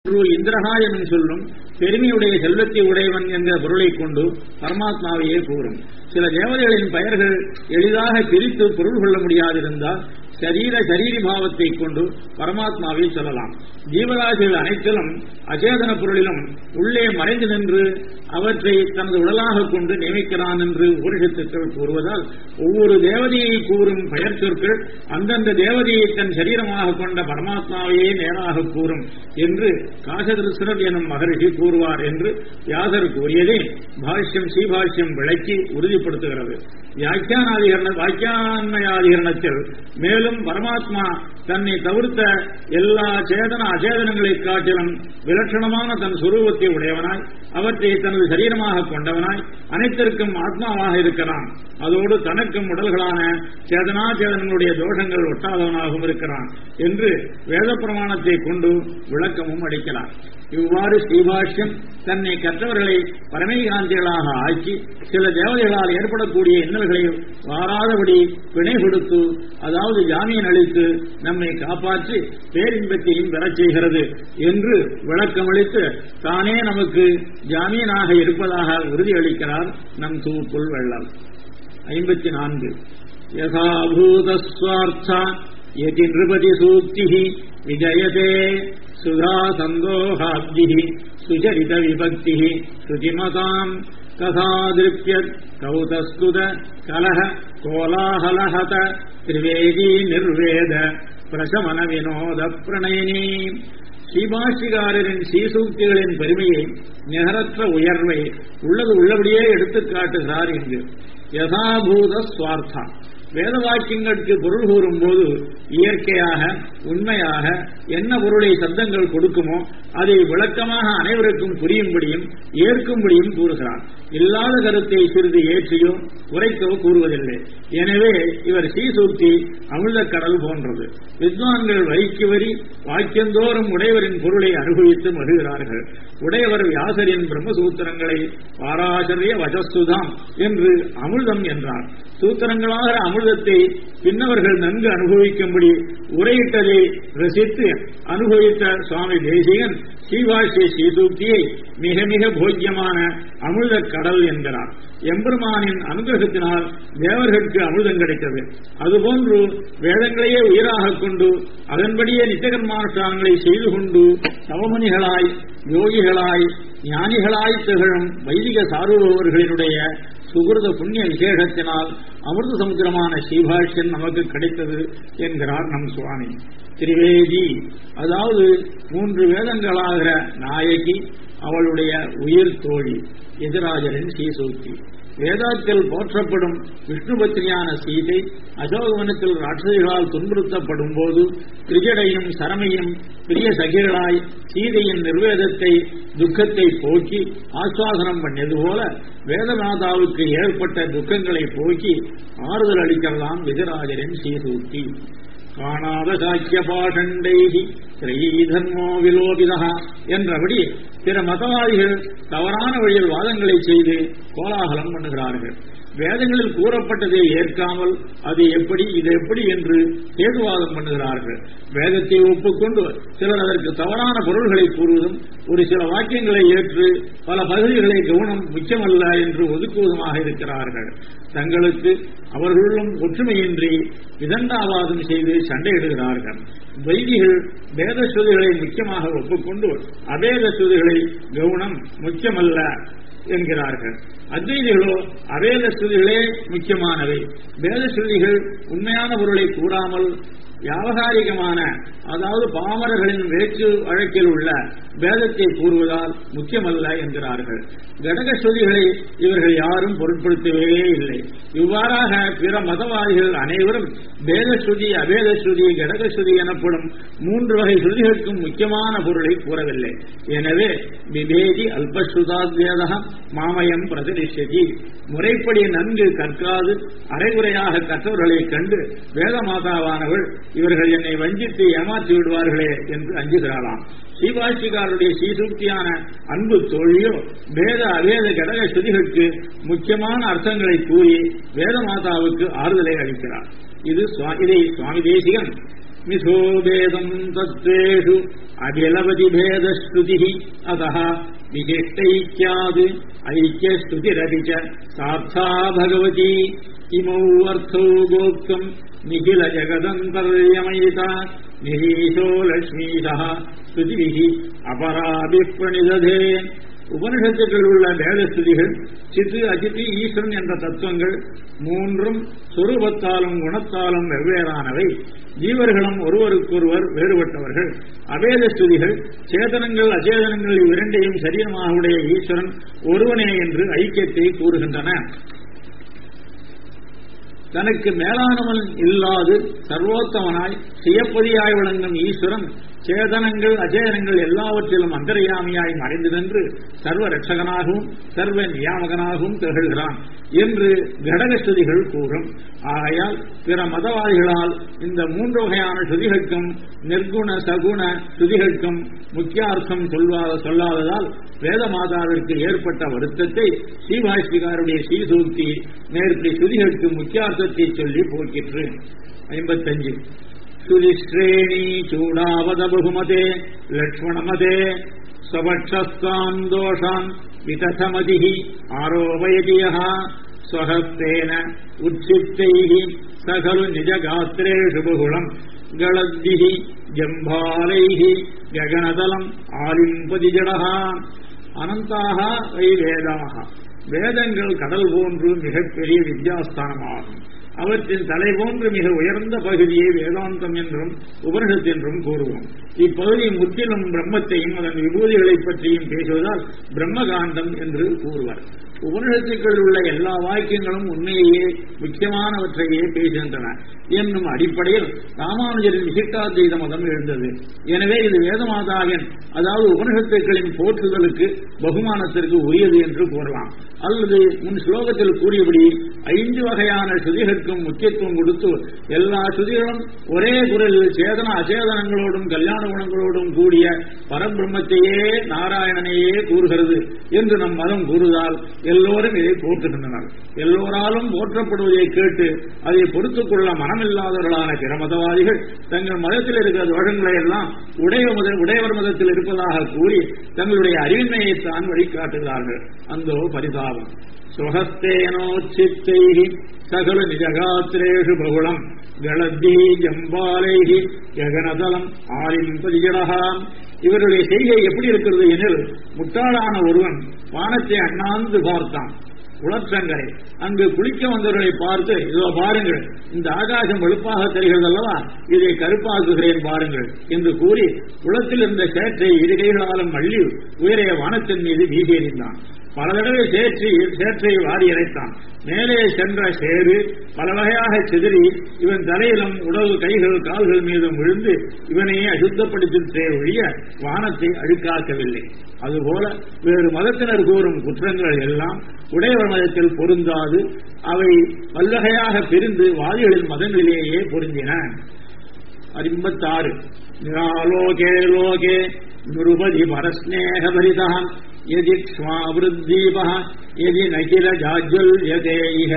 ஒரு இந்திரஹா என்னும் சொல்லும் பெருமையுடைய செல்வத்தை உடையவன் என்ற பொருளைக் கொண்டு பரமாத்மாவையே கூறும் சில தேவதைகளின் பெயர்கள் எளிதாக பிரித்து பொருள் கொள்ள முடியாதிருந்தால் சரீர சரீரி பாவத்தை கொண்டு பரமாத்மாவை சொல்லலாம் ஜீவராசிகள் அனைத்திலும் அச்சேதன பொருளிலும் உள்ளே மறைந்து நின்று அவற்றை தனது உடலாக கொண்டு நியமிக்கிறான் என்று உபனிஷத்துக்கள் கூறுவதால் ஒவ்வொரு தேவதையை கூறும் பெயர் சொற்கள் அந்தந்த தேவதையை தன் சரீரமாக கொண்ட பரமாத்மாவையே நேராக கூறும் என்று காசகிருஷ்ணர் எனும் மகரிஷி கூறுவார் என்று வியாசர் கூறியதே பாஷ்யம் ஸ்ரீபாஷ்யம் விளக்கி உறுதிப்படுத்துகிறது வியாக்கியானாதிகரண வாக்கியான்மயாதிகரணத்தில் மேலும் பரமாத்மா தன்னை தவிர்த்த எல்லா சேதன அச்சேதனங்களை காட்டிலும் விலட்சணமான தன் சுரூபத்தை உடையவனாய் அவற்றை தனது சரீரமாக கொண்டவனாய் அனைத்திற்கும் ஆத்மாவாக இருக்கிறான் அதோடு தனக்கும் உடல்களான சேதனா சேதனங்களுடைய தோஷங்கள் ஒட்டாதவனாகவும் இருக்கிறான் என்று வேத பிரமாணத்தை கொண்டு விளக்கமும் அளிக்கிறார் இவ்வாறு ஸ்ரீபாஷ்யம் தன்னை கற்றவர்களை பரமைகாந்திகளாக ஆக்கி சில தேவதைகளால் ஏற்படக்கூடிய இன்னல்களை வாராதபடி பிணை கொடுத்து அதாவது ஜாமீன் அளித்து நம்மை காப்பாற்றி பேரின்பத்தையும் பெறச் செய்கிறது என்று விளக்கமளித்து தானே நமக்கு ஜாமீனாக இருப்பதாக உறுதியளிக்கிறார் நம் தூப்புள் வெள்ளம் ஐம்பத்தி நான்கு யசாபூதஸ்வார்த்தா யதி நிருபதி சூக்தி விஜயதே சுதா சந்தோகாப்தி சுச்சரித விபக்தி ஸ்ருதிமதாம் கதாதிருப்யத் கௌதஸ்துத கலஹ கோலாஹலஹத திரிவேதி நிர்வேத பிரசமன வினோத பிரணயினி ஸ்ரீபாஷிகாரரின் ஸ்ரீசூக்திகளின் பெருமையை நிகரற்ற உயர்வை உள்ளது உள்ளபடியே எடுத்துக் காட்டுகிறார் இங்கு யதாபூத சுவார்த்தா வேத வாக்கியங்களுக்கு பொருள் கூறும்போது இயற்கையாக உண்மையாக என்ன பொருளை சப்தங்கள் கொடுக்குமோ அதை விளக்கமாக அனைவருக்கும் புரியும்படியும் ஏற்கும்படியும் கூறுகிறார் இல்லாத கருத்தை சிறிது ஏற்றியோ உரைக்கவோ கூறுவதில்லை எனவே இவர் ஸ்ரீசூக்தி அமிர்த கடல் போன்றது வித்வான்கள் வரிக்கு வரி வாக்கியந்தோறும் உடையவரின் பொருளை அனுபவித்து மறுகிறார்கள் உடையவர் வியாசரின் பிரம்மசூத்திரங்களை பாராசரிய வசஸ்துதாம் என்று அமிர்தம் என்றார் சூத்திரங்களாக அமிர்தத்தை பின்னவர்கள் நன்கு அனுபவிக்கும்படி உரையிட்டதை ரசித்து அனுபவித்த சுவாமி தேசிகன் ஸ்ரீவாசிய ஸ்ரீசூக்தியை மிக மிக போக்கியமான அமிர்த கடல் என்கிறார் எம்பெருமானின் அனுகிரகத்தினால் தேவர்களுக்கு அமிர்தம் கிடைத்தது அதுபோன்று வேதங்களையே உயிராக கொண்டு அதன்படியே நித்தகர்மானுஷ்டானங்களை செய்து கொண்டு தவமணிகளாய் யோகிகளாய் ஞானிகளாய் திகழும் வைதிக சார்பவர்களினுடைய சுகிருத புண்ணிய விசேஷத்தினால் அமிர்த சமுத்திரமான ஸ்ரீபாஷ்யன் நமக்கு கிடைத்தது என்கிறார் நம் சுவாமி திரிவேதி அதாவது மூன்று வேதங்களாகிற நாயகி அவளுடைய உயிர் தோழி எதிராஜரின் ஸ்ரீசூக்தி வேதாத்தில் போற்றப்படும் விஷ்ணு பத்னியான சீதை அசோகவனத்தில் ராட்சதிகளால் துன்புறுத்தப்படும் போது திரிஜடையும் சரமையும் பிரிய சகிகளாய் சீதையின் நிர்வேதத்தை துக்கத்தை போக்கி ஆஸ்வாசனம் பண்ணியது போல வேதநாதாவுக்கு ஏற்பட்ட துக்கங்களை போக்கி ஆறுதல் அளிக்கலாம் விஜராஜரின் ஸ்ரீசூக்தி காணாத சாக்கிய பாஷண்டைகி ஸ்ரீதர்மோ விலோபிதா என்றபடி பிற மதவாதிகள் தவறான வழியில் வாதங்களை செய்து கோலாகலம் பண்ணுகிறார்கள் வேதங்களில் கூறப்பட்டதை ஏற்காமல் அது எப்படி இது எப்படி என்று சேதுவாதம் பண்ணுகிறார்கள் வேதத்தை ஒப்புக்கொண்டு சிலர் அதற்கு தவறான பொருள்களை கூறுவதும் ஒரு சில வாக்கியங்களை ஏற்று பல பகுதிகளை கவனம் முக்கியமல்ல என்று ஒதுக்குவதுமாக இருக்கிறார்கள் தங்களுக்கு அவர்களும் ஒற்றுமையின்றி விதண்டாவாதம் செய்து சண்டையிடுகிறார்கள் வைதிகள் வேத ஸ்ருதிகளை முக்கியமாக ஒப்புக்கொண்டு அபேத ஸ்ருதிகளை கவுனம் முக்கியமல்ல என்கிறார்கள் அத்வைதிகளோ அவேத ஸ்ருதிகளே முக்கியமானவை வேத ஸ்ருதிகள் உண்மையான பொருளை கூறாமல் வியாபகாரிகமான அதாவது பாமரர்களின் வேற்று வழக்கில் உள்ள வேதத்தை கூறுவதால் முக்கியமல்ல என்கிறார்கள் கடக ஸ்ருதிகளை இவர்கள் யாரும் பொருட்படுத்தவே இல்லை இவ்வாறாக பிற மதவாதிகள் அனைவரும் வேத ஸ்ருதி அவேத ஸ்ருதி கடக ஸ்ருதி எனப்படும் மூன்று வகை ஸ்ருதிகளுக்கும் முக்கியமான பொருளை கூறவில்லை எனவே விவேதி அல்பஸ்ருதாத்வேதம் மாமயம் பிரதிஷ்யதி முறைப்படி நன்கு கற்காது அரைகுறையாக கற்றவர்களைக் கண்டு வேத மாதாவானவள் இவர்கள் என்னை வஞ்சித்து ஏமாற்றி விடுவார்களே என்று அஞ்சுகிறாளாம் ஸ்ரீபாஷிகாருடைய ஸ்ரீசூக்தியான அன்பு தோழியோ வேத அவேத கடக ஸ்ருதிகளுக்கு முக்கியமான அர்த்தங்களை கூறி வேத மாதாவுக்கு ஆறுதலை அளிக்கிறார் இது சுவா- இதை சுவாமி தேசிகன் மிசோபேதம் தத்வேஷு அபிலவதி பேதஸ்ருதி அத விசிஷ்டைக்கியாது ஐக்கியஸ்ருதிரபி ச சார்த்தா பகவதி இமௌ அர்த்தௌ கோப்தும் நிகில ஜகதந்தர்யமயிதா நிரீஷோ லட்சுமீதா ஸ்ருதிவிகி அபராபி பிரணிததே உபனிஷத்துக்கள் உள்ள வேதஸ்துதிகள் சித்து அஜித்து ஈஸ்வரன் என்ற தத்துவங்கள் மூன்றும் சொரூபத்தாலும் குணத்தாலும் வெவ்வேறானவை ஜீவர்களும் ஒருவருக்கொருவர் வேறுபட்டவர்கள் அபேத ஸ்துதிகள் சேதனங்கள் அச்சேதனங்கள் இவ்விரண்டையும் சரீரமாக உடைய ஈஸ்வரன் ஒருவனே என்று ஐக்கியத்தை கூறுகின்றன தனக்கு மேலானவன் இல்லாது சர்வோத்தமனாய் சுயப்பதியாய் விளங்கும் ஈஸ்வரன் சேதனங்கள் அச்சேதனங்கள் எல்லாவற்றிலும் அந்தர்யாமியாய் மறைந்து நின்று சர்வ ரட்சகனாகவும் சர்வ நியாமகனாகவும் திகழ்கிறான் என்று கடகஸ்துதிகள் கூறும் ஆகையால் பிற மதவாதிகளால் இந்த மூன்று வகையான ஸ்ருதிகளுக்கும் நிர்குண சகுண ஸ்ருதிகளுக்கும் முக்கியார்த்தம் சொல்வாத சொல்லாததால் வேதமாதாவிற்கு ஏற்பட்ட வருத்தத்தை ஸ்ரீபாஷ்டிகாருடைய ஸ்ரீசூக்தி நேர்த்தி ஸ்ருதிகளுக்கு முக்கியார்த்தத்தை சொல்லி போக்கிற்று ஐம்பத்தஞ்சு சுதிஸ்ரேணி சூடாவத பகுமதே லக்ஷ்மணமதே ஸ்வபக்ஷஸ்தாம் தோஷான் விதசமதி ஆரோபயதி யः ஸ்வஹஸ்தேன உச்சித்தைः स खलु निजगात्रेषु बहुलम् गळद्भिः जम्भालैः गगनतलम् आलिम्पति जडः அனந்தாக வை வேதாக வேதங்கள் கடல் போன்று மிகப்பெரிய வித்யாஸ்தானமாகும் அவற்றின் தலை போன்று மிக உயர்ந்த பகுதியை வேதாந்தம் என்றும் உபனிஷத் என்றும் கூறுவோம் இப்பகுதி முற்றிலும் பிரம்மத்தையும் அதன் விபூதிகளைப் பற்றியும் பேசுவதால் பிரம்மகாண்டம் என்று கூறுவர் உபனிஷத்துக்களில் உள்ள எல்லா வாக்கியங்களும் உண்மையையே முக்கியமானவற்றையே பேசுகின்றன என்னும் அடிப்படையில் ராமானுஜரின் விசிஷ்டாத்வைத மதம் எழுந்தது எனவே இது வேதமாதாவின் அதாவது உபனிஷத்துக்களின் போற்றுதலுக்கு பகுமானத்திற்கு உரியது என்று கூறலாம் அல்லது முன் ஸ்லோகத்தில் கூறியபடி ஐந்து வகையான ஸ்ருதிகளுக்கும் முக்கியத்துவம் கொடுத்து எல்லா ஸ்ருதிகளும் ஒரே குரலில் சேதன அச்சேதனங்களோடும் கல்யாண குணங்களோடும் கூடிய பரபிரம்மத்தையே நாராயணனையே கூறுகிறது என்று நம் மதம் கூறுவதால் எல்லோரும் இதை போற்றுகின்றனர் எல்லோராலும் போற்றப்படுவதை கேட்டு அதை பொறுத்துக் கொள்ள மனமில்லாதவர்களான பிற மதவாதிகள் தங்கள் மதத்தில் இருக்கிற தோஷங்களை எல்லாம் உடைய மத உடையவர் மதத்தில் இருப்பதாக கூறி தங்களுடைய அறிவின்மையைத்தான் வழிகாட்டுகிறார்கள் அந்தோ பரிதாபம் சுகஸ்தேனோச்சித்தை சகல நிஜகாத்திரேஷு பகுளம் கலத்தி ஜம்பாலை ககனதலம் ஆலிம்பதிஜடகா இவருடைய செய்கை எப்படி இருக்கிறது எனில் முட்டாளான ஒருவன் வானத்தை அண்ணாந்து பார்த்தான் குளற்றங்கரை அங்கு குளிக்க வந்தவர்களை பார்த்து இதோ பாருங்கள் இந்த ஆகாசம் வெளுப்பாக தெரிகிறது அல்லவா இதை கருப்பாக்குகிறேன் பாருங்கள் என்று கூறி குளத்தில் இருந்த சேற்றை இரு கைகளாலும் மள்ளி உயரைய வானத்தின் மீது வீசி எறிந்தான் பல தடவை சேற்றி சேற்றை வாரி இறைத்தான் மேலே சென்ற சேறு பல வகையாக சிதறி இவன் தலையிலும் உடல் கைகள் கால்கள் மீதும் விழுந்து இவனையே அசுத்தப்படுத்தே ஒழிய வானத்தை அழுக்காக்கவில்லை அதுபோல வேறு மதத்தினர் கூறும் குற்றங்கள் எல்லாம் உடையவர் மதத்தில் பொருந்தாது அவை பல்வகையாக பிரிந்து வாதிகளின் மதங்களிலேயே பொருந்தின ஐம்பத்தாறு நிராலோகே லோகே நிருபதி பரஸ்நேகபரிதான் यदि क्ष्मावृद्दीपः यदि न किल जाज्वल्यते इह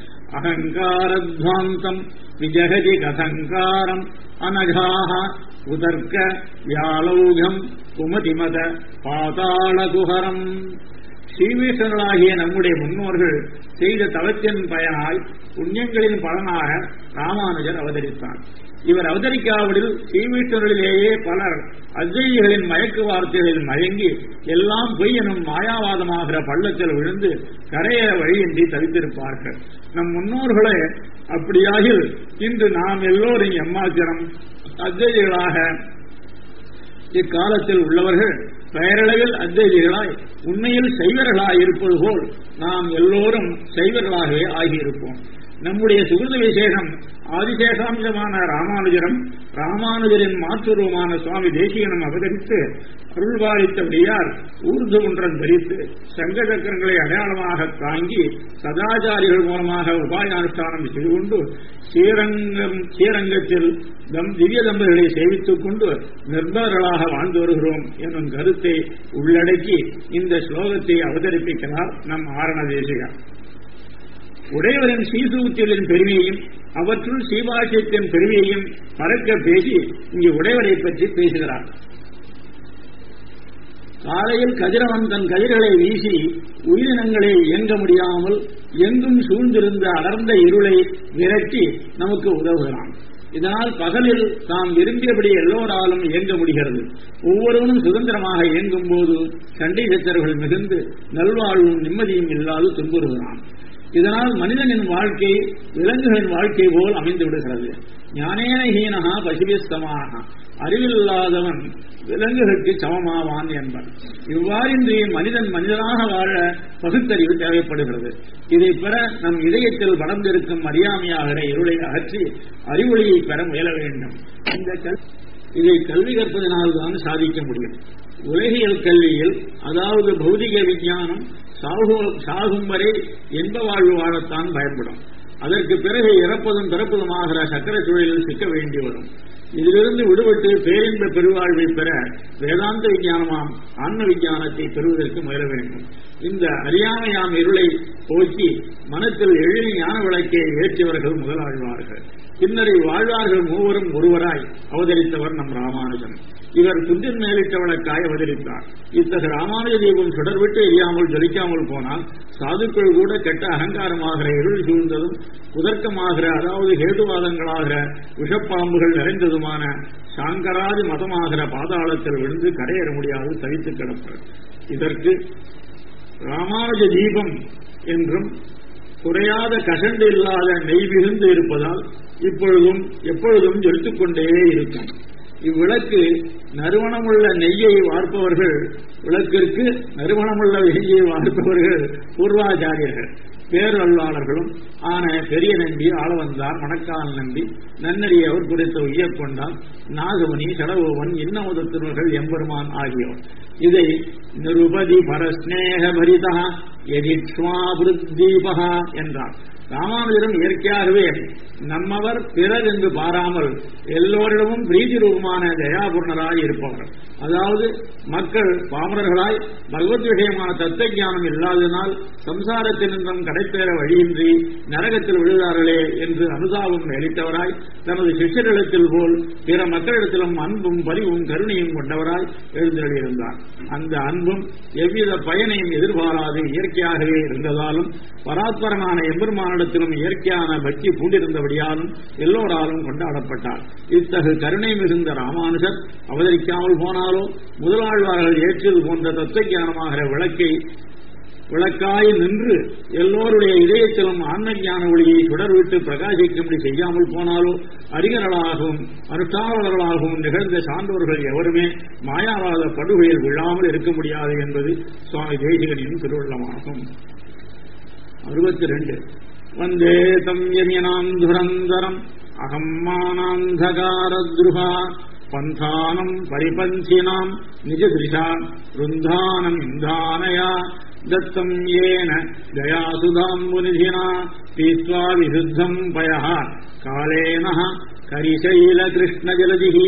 अहङ्कारध्वान्तम् विजहति कथङ्कारम् अनघाः उदर्क व्यालौघम् कुमतिमत பாதாளகுஹரம் ஸ்ரீவிஷ்ணர்களாகிய நம்முடைய முன்னோர்கள் செய்த தவத்தின் பயனாய் புண்ணியங்களின் பலனாக ராமானுஜர் அவதரித்தார் இவர் அவதரிக்காவிடில் ஸ்ரீவிஷ்ணர்களிலேயே பலர் அத்வைதிகளின் மயக்கு வார்த்தைகளில் மயங்கி எல்லாம் பொய் எனும் மாயாவாதமாகிற பள்ளத்தில் விழுந்து கரையேற வழியின்றி தவித்திருப்பார்கள் நம் முன்னோர்களே அப்படியாகில் இன்று நாம் எல்லோரும் எம்மாத்திரம் அத்வைதிகளாக இக்காலத்தில் உள்ளவர்கள் பெயரளவில் அத்வைதிகளாய் உண்மையில் சைவர்களாய் இருப்பது போல் நாம் எல்லோரும் சைவர்களாகவே ஆகியிருப்போம் நம்முடைய சுகிருத விசேஷம் ஆதிசேஷாம்சமான ராமானுஜரம் ராமானுஜரின் மாற்றுருவமான சுவாமி தேசிகனம் அவதரித்து அருள்பாலித்தபடியார் ஊர்து ஒன்றன் தரித்து சங்க சக்கரங்களை அடையாளமாக தாங்கி சதாச்சாரிகள் மூலமாக உபாயானுஷ்டானம் செய்து கொண்டு ஸ்ரீரங்கம் ஸ்ரீரங்கத்தில் தம் திவ்ய தம்பதிகளை சேவித்துக் கொண்டு நிர்பர்களாக வாழ்ந்து வருகிறோம் என்னும் கருத்தை உள்ளடக்கி இந்த ஸ்லோகத்தை அவதரிப்பிக்கிறார் நம் ஆரண தேசிகர் உடையவரின் சீசூத்தியலின் பெருமையையும் அவற்றுள் சீபாஷ்யத்தின் பெருமையையும் பறக்க பேசி இங்கு உடையவரை பற்றி பேசுகிறார் காலையில் கதிரவன் தன் கதிர்களை வீசி உயிரினங்களை இயங்க முடியாமல் எங்கும் சூழ்ந்திருந்த அடர்ந்த இருளை விரட்டி நமக்கு உதவுகிறான் இதனால் பகலில் தாம் விரும்பியபடி எல்லோராலும் இயங்க முடிகிறது ஒவ்வொருவனும் சுதந்திரமாக இயங்கும் போது சண்டை சச்சரவுகள் மிகுந்து நல்வாழ்வும் நிம்மதியும் இல்லாது துன்புறுகிறான் இதனால் மனிதனின் வாழ்க்கை விலங்குகளின் வாழ்க்கை போல் அமைந்து விடுகிறது ஞானேன ஹீனகா பசுபிஸ்தமாக அறிவில்லாதவன் விலங்குகளுக்கு சமமாவான் என்பன் இவ்வாறின்றி மனிதன் மனிதனாக வாழ பகுத்தறிவு தேவைப்படுகிறது இதை பெற நம் இதயத்தில் வளர்ந்திருக்கும் அறியாமையாகிற இருளை அகற்றி அறிவொளியை பெற முயல வேண்டும் இந்த கல் இதை கல்வி கற்பதனால்தான் சாதிக்க முடியும் உலகியல் கல்வியில் அதாவது பௌதிக விஞ்ஞானம் சாகும் வரை என்ப வாழ்வு வாழத்தான் பயன்படும் அதற்கு பிறகு இறப்பதும் பிறப்பதுமாகிற சக்கர சூழலில் சிக்க வேண்டி வரும் இதிலிருந்து விடுபட்டு பேரின்ப பெருவாழ்வை பெற வேதாந்த விஞ்ஞானமாம் ஆன்ம விஞ்ஞானத்தை பெறுவதற்கு முயல வேண்டும் இந்த அறியாமையாம் இருளை போக்கி மனத்தில் எழில் ஞான விளக்கை ஏற்றியவர்கள் முதலாழ்வார்கள் பின்னரை வாழ்வார்கள் மூவரும் ஒருவராய் அவதரித்தவர் நம் ராமானுஜன் இவர் குன்றின் மேலிட்ட வழக்காய் அவதரித்தார் இத்தகைய ராமானுஜ தீபம் சுடர்விட்டு எரியாமல் ஜொலிக்காமல் போனால் சாதுக்கள் கூட கெட்ட அகங்காரமாகிற இருள் சூழ்ந்ததும் குதர்க்கமாகிற அதாவது ஹேதுவாதங்களாகிற விஷப்பாம்புகள் நிறைந்ததுமான சாங்கராதி மதமாகிற பாதாளத்தில் விழுந்து கரையேற முடியாது தவித்து கிடப்பர் இதற்கு ராமானுஜ தீபம் என்றும் குறையாத கசண்டு இல்லாத நெய் மிகுந்து இருப்பதால் இப்பொழுதும் எப்பொழுதும் ஜொலித்துக் கொண்டே இருக்கும் இவ்விளக்கு நறுமணமுள்ள நெய்யை வார்ப்பவர்கள் விளக்கிற்கு நறுமணமுள்ள நெய்யை வார்ப்பவர்கள் பூர்வாச்சாரியர்கள் பேரல்லாளர்களும் ஆன பெரிய நம்பி ஆளவந்தார் மணக்கால் நம்பி நன்னறியவர் குறித்த உய்யக்கொண்டால் நாகமணி சடவோவன் இன்னமுத திருவர்கள் எம்பெருமான் ஆகியோர் இதை நிருபதி பரஸ்நேக பரிதா எதிஷ்வாபுத்தீபகா என்றார் ராமானுஜரும் இயற்கையாகவே நம்மவர் பிறர் என்று பாராமல் எல்லோரிடமும் பிரீதி ரூபமான தயாபூர்ணராய் இருப்பவர் அதாவது மக்கள் பாமரர்களாய் பகவத் விஷயமான தத்துவ ஞானம் இல்லாததினால் சம்சாரத்தினின்றும் கடைப்பேற வழியின்றி நரகத்தில் விழுகிறார்களே என்று அனுதாபம் அளித்தவராய் தனது சிஷ்யரிடத்தில் போல் பிற மக்களிடத்திலும் அன்பும் பரிவும் கருணையும் கொண்டவராய் எழுந்தருளியிருந்தார் அந்த அன்பும் எவ்வித பயனையும் எதிர்பாராது இயற்கையாகவே இருந்ததாலும் பராத்பரமான எம்பெருமானிடத்திலும் இயற்கையான பக்தி பூண்டிருந்தபடியாலும் எல்லோராலும் கொண்டாடப்பட்டார் இத்தகு கருணை மிகுந்த ராமானுஜர் அவதரிக்காமல் போனாலோ முதலாழ்வார்கள் ஏற்றது போன்ற தத்துவஞானமாகிற விளக்கை விளக்காய் நின்று எல்லோருடைய இதயத்திலும் ஆன்ம ஞான ஒளியை சுடர்விட்டு பிரகாசிக்கும்படி செய்யாமல் போனாலோ அறிஞர்களாகவும் அனுஷ்டானவர்களாகவும் நிகழ்ந்த சான்றோர்கள் எவருமே மாயாவாத படுகையில் விழாமல் இருக்க முடியாது என்பது சுவாமி தேசிகனின் திருவுள்ளமாகும் அறுபத்தி ரெண்டு வந்தே தம் யமினாம் துரந்தரம் அகம்மானாந்தகாரத்ருஹா பந்தானம் பரிபந்தினாம் நிஜதிருஷா ருந்தானம் இந்தானயா தத்தம் ஏன தயாசுதாம்புநிதினா பீத்வா விசுத்தம் பயः காலேன கரிசைல கிருஷ்ணஜலதிः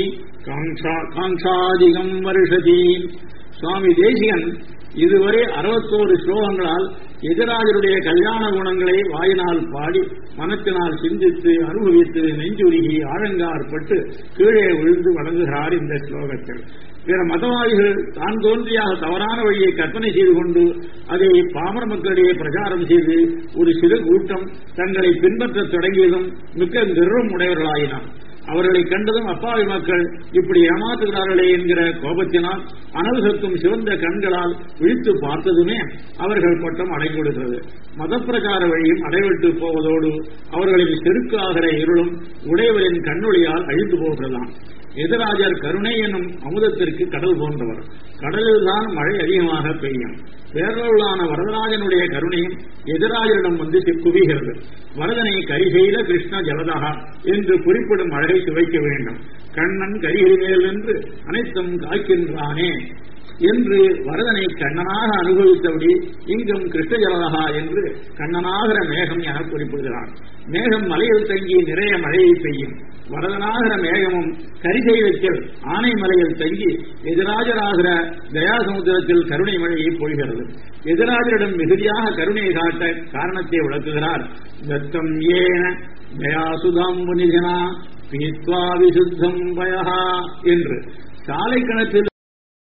காங்காதிகம் வருஷதி சுவாமி தேசிகன் இதுவரை அறுபத்தோரு ஸ்லோகங்களால் எதிராஜருடைய கல்யாண குணங்களை வாயினால் பாடி மனத்தினால் சிந்தித்து அனுபவித்து நெஞ்சுருகி ஆழங்காற்பட்டு கீழே விழுந்து வழங்குகிறார் இந்த ஸ்லோகத்தில் பிற மதவாதிகள் தான் தோன்றியாக தவறான வழியை கற்பனை செய்து கொண்டு அதை பாமர மக்களிடையே பிரச்சாரம் செய்து ஒரு சிறு கூட்டம் தங்களை பின்பற்றத் தொடங்கியதும் மிக்க கர்வம் உடையவர்களாயினார் அவர்களை கண்டதும் அப்பாவி மக்கள் இப்படி ஏமாற்றுகிறார்களே என்கிற கோபத்தினால் அனல்சத்தும் சிவந்த கண்களால் விழித்து பார்த்ததுமே அவர்கள் பட்டம் அடைந்துவிடுகிறது மதப்பிரகார வழியும் அடைவிட்டு போவதோடு அவர்களின் செருக்காகிற இருளும் உடையவரின் கண்ணொளியால் அழிந்து போகிறதாம் எதிராஜர் கருணை என்னும் அமுதத்திற்கு கடல் போன்றவர் கடலில்தான் மழை அதிகமாக பெய்யும் பேரருளான வரதராஜனுடைய கருணையும் எதிராஜரிடம் வந்து குவிகிறது வரதனை கரிசெய்த கிருஷ்ண ஜலதகா என்று குறிப்பிடும் அழகை சுவைக்க வேண்டும் கண்ணன் கரிகைமேல் என்று அனைத்தும் காய்க்கின்றானே என்று வரதனை கண்ணனாக அனுபவித்தபடி இங்கும் கிருஷ்ண ஜலதகா என்று கண்ணனாகிற மேகம் என குறிப்பிடுகிறான் மேகம் மலையில் தங்கி நிறைய மழையை பெய்யும் வரதனாகிற மேகமும் கரிசைலத்தில் ஆனைமலையில் தங்கி எதிராஜராகிற தயாசமுத்திரத்தில் கருணை மழையை பொழிகிறது எதிராஜரிடம் மிகுதியாக கருணையை காட்ட காரணத்தை விளக்குகிறார் தத்தம் ஏன தயாசுதாம்பு நிதனா பீத்வா விசுத்தம் பயஹா என்று சாலை கிணற்றில்